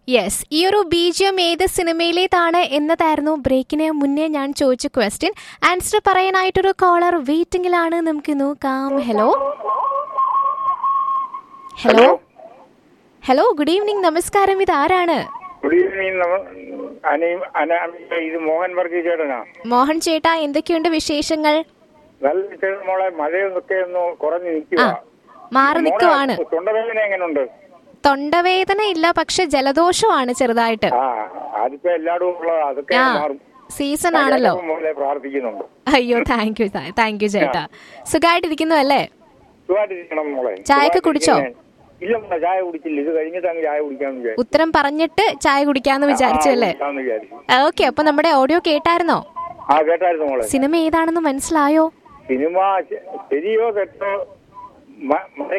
Yes ഈ ഒരു ബീജിയം ഏത് സിനിമയിലേതാണ് എന്നതായിരുന്നു ബ്രേക്കിന് മുന്നേ ഞാൻ ചോദിച്ച ക്വസ്റ്റ്യൻ ആൻസർ പറയാനായിട്ടൊരു കോളർ വെയിറ്റിംഗിലാണ് നമുക്ക് നോക്കാം hello hello hello good evening നമസ്കാരം ഇത് ആരാണ് ഗുഡ് ഈവനിങ് നമ- അനീം അന- ഇത് മോഹൻ വർഗീസ് ചേട്ടനാ മോഹൻ ചേട്ടാ എന്തൊക്കെയുണ്ട് വിശേഷങ്ങൾ നല്ല ചേട്ടൻ മോളെ മഴയൊക്കെ ഒന്ന് കുറഞ്ഞു നിൽക്കുക ആ മാറി നിൽക്കുവാണ് തൊണ്ടവേദന എങ്ങനെയുണ്ട് തൊണ്ടവേദന ഇല്ല പക്ഷെ ജലദോഷമാണ് ചെറുതായിട്ട് ആ അതിപ്പോ എല്ലായിടും ഉള്ളത് അതൊക്കെ ആ മാറും സീസൺ ആണല്ലോ ഞാൻ മോളെ പ്രാർത്ഥിക്കുന്നുണ്ട് അയ്യോ താങ്ക് യു താങ്ക് യു ചേട്ടാ സുഖമായിട്ടിരിക്കുന്നു അല്ലേ സുഖമായിട്ടിരിക്കണം മോളെ ചായയൊക്കെ കുടിച്ചോ? സുഖമായിട്ടിരിക്കണേ. ഇല്ല മോളെ ചായ കുടിച്ചില്ല ഇത് കഴിഞ്ഞിട്ട് അങ്ങ് ചായ കുടിക്കാന്ന് വിചാരിച്ചു ഉത്തരം പറഞ്ഞിട്ട് ചായ കുടിക്കാന്ന് വിചാരിച്ചു ആ, അല്ലേ കുടിക്കാന്ന് വിചാരിച്ചു ഓക്കെ അപ്പൊ നമ്മുടെ ഓഡിയോ കേട്ടായിരുന്നോ ആ കേട്ടായിരുന്നു മോളെ സിനിമ ഏതാണെന്ന് മനസ്സിലായോ സിനിമ ശ- ശരിയോ തെറ്റോ മ- മഴ